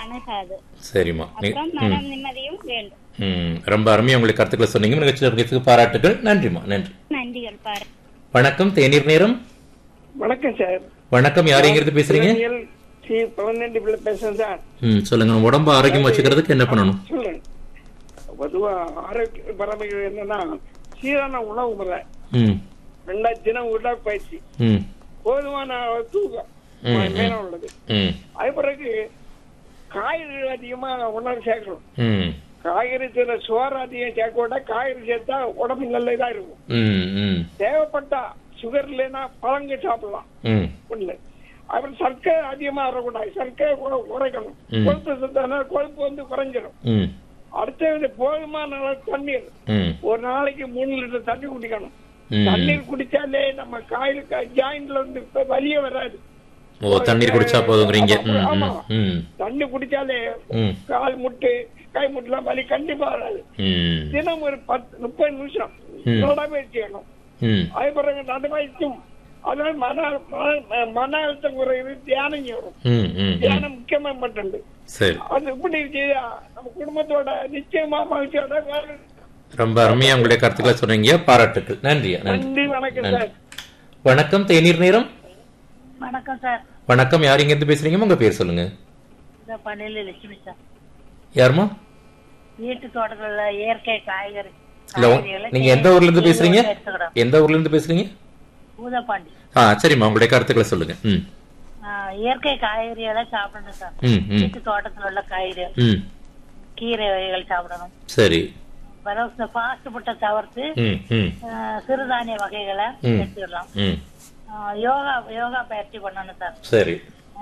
அணுகாது சரிம்மா நீ- அப்புறம் ம் மனம் நிம்மதியும் வேண்டும் ம் ரொம்ப அருமையா உங்களுக்கு கருத்துக்களை சொன்னீங்க நிகழ்ச்சியில் இருக்கிறதுக்கு பாராட்டுகள் நன்றிம்மா நன்றி நன்றிகள் பாரு வணக்கம் தேநீர் நேரம் வணக்கம் சார் வணக்கம் யார் எங்கிருந்து பேசுறீங்க இளநியல் சி பழனி பிள்ளை பேசுறேன் சார் ம் சொல்லுங்க நம்ம உடம்ப ஆரோக்கியமா வச்சுக்கிறதுக்கு என்ன பண்ணணும் சொல்றேன் பொதுவா ஆரோக்கிய பராமரிக்கிறது என்னன்னா சீரான உணவு முறை ம் ரெண்டாவது தினம் உடற்பயிற்சி ம் போதுமான அளவு தூக்கம் ம், ம். மேல உள்ளது ம் அது பிறகு காய்கறிகள் அதிகமா உணவு சேர்க்கணும் ம் காய்கறி தின சோறு அதிகம் சேர்க்க விட காய்கறி சேர்த்தா உடம்பு நல்லதா இருக்கும் ம் ம் தேவைப்பட்டா சுகர் இல்லைன்னா பழங்கள் சாப்பிடலாம் ம் ஒண்ணு அப்புறம் சர்க்கரை அதிகமா வரக்கூடாது சர்க்கரை கூட குறைக்கணும் ம். கொழுப்பு சத்தான கொழுப்பு வந்து குறைஞ்சிரும் ம் அடுத்தது போதுமான அளவு தண்ணீர் ம் ஒரு நாளைக்கு மூணு லிட்டர் தண்ணி குடிக்கணும் ம். தண்ணீர் குடிச்சாலே நம்ம காயிலுக்கு ஜாயின்ட்ல இருந்து இப்ப வலியே வராது ஓ தண்ணீர் குடிச்சா போதுங்கிறீங்க ம் ஆமா. ம் ம் தண்ணி குடிச்சாலே ம் கால் முட்டு கை முட்டுலாம் வலி கண்டிப்பா வராது ம் தினம் ஒரு பத்து முப்பது நிமிஷம் ம். நடைபயிற்சி செய்யணும் ம் அது பிறகு நடைபயிற்சியும் அதனால மன மன- மன அழுத்தம் குறையுது தியானம் வரும் ம் ம் ம் தியானம் முக்கியமானது சரி அது இப்படி செய்தா நம்ம குடும்பத்தோட நிச்சயமா மகிழ்ச்சியோட வாழ- ரொம்ப அருமையா உங்களுடைய கருத்துக்களை சொன்னீங்க பாராட்டுக்கள் நன்றியா நன்றி நன்றி வணக்கம் நன்றி சார் வணக்கம் தேநீர் நேரம் வணக்கம் சார் வணக்கம் யார் இங்க இருந்து பேசுறீங்க உங்க பேர் சொல்லுங்க இந்த பண்ணையில லட்சுமி சார் யாருமா வீட்டு தோட்டத்துல இயற்கை காய்கறி இல்ல உங்க- காய்கறிகளை நீங்க எந்த ஊர்ல இருந்து பேசுறீங்க எடுத்துக்கிறோம் எந்த ஊர்ல இருந்து பேசுறீங்க பூதப்பாண்டி ஆ சரிம்மா உங்களுடைய கருத்துக்களை சொல்லுங்க ம் ஆ, இயற்கை காய்கறிகளை சாப்பிடணும் சார் ம் ம் வீட்டு தோட்டத்துல உள்ள காய்கறி ம் கீரை வகைகள் சாப்பிடணும் சரி பிறகு இந்த ஃபாஸ்ட் ஃபுட்டை தவிர்த்து ம் ம் ஆ, சிறுதானிய வகைகளை ம். எடுத்துக்கலாம் ம் ஆ, யோகா யோகா பயிற்சி பண்ணணும் சார் சரி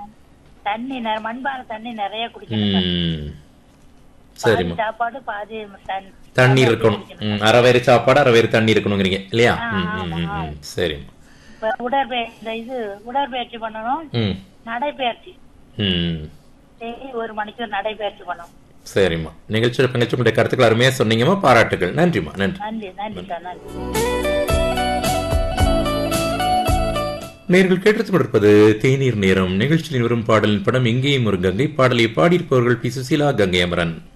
தண்ணி நெ- மண்பானை தண்ணி நிறைய குடிக்கணும் சார். ம் பாதி சரிம்மா சாப்பாடு பாதி தண்ணி தண்ணீர் இருக்கணும் ம் அரை வயிறு சாப்பாடு அரை வயிறு தண்ணி இருக்கணுங்கிறீங்க இல்லையா ஆ, ம் ம் ம் ஆமா, ம் சரிம்மா இப்ப உடற்பயிற்சி இந்த இது உடற்பயிற்சி பண்ணணும் ம் நடைப்பயிற்சி ம் டெய்லி ஒரு மணிக்கு நடைபயிற்சி பண்ணணும் சரிம்மா நிகழ்ச்சியோட பங்கேற்று உங்களுடைய கருத்துக்கள் அருமையா சொன்னீங்கம்மா பாராட்டுகள் நன்றிம்மா நன்றி நன்றி நன்றி சார் நன்றி நேர்கள் கேட்டு கொண்டிருப்பது தேநீர் நேரம் நிகழ்ச்சியில் வரும் பாடலின் படம் எங்கேயும் ஒரு கங்கை பாடலை பாடியிருப்பவர்கள் பி சுசீலா கங்கை அமரன்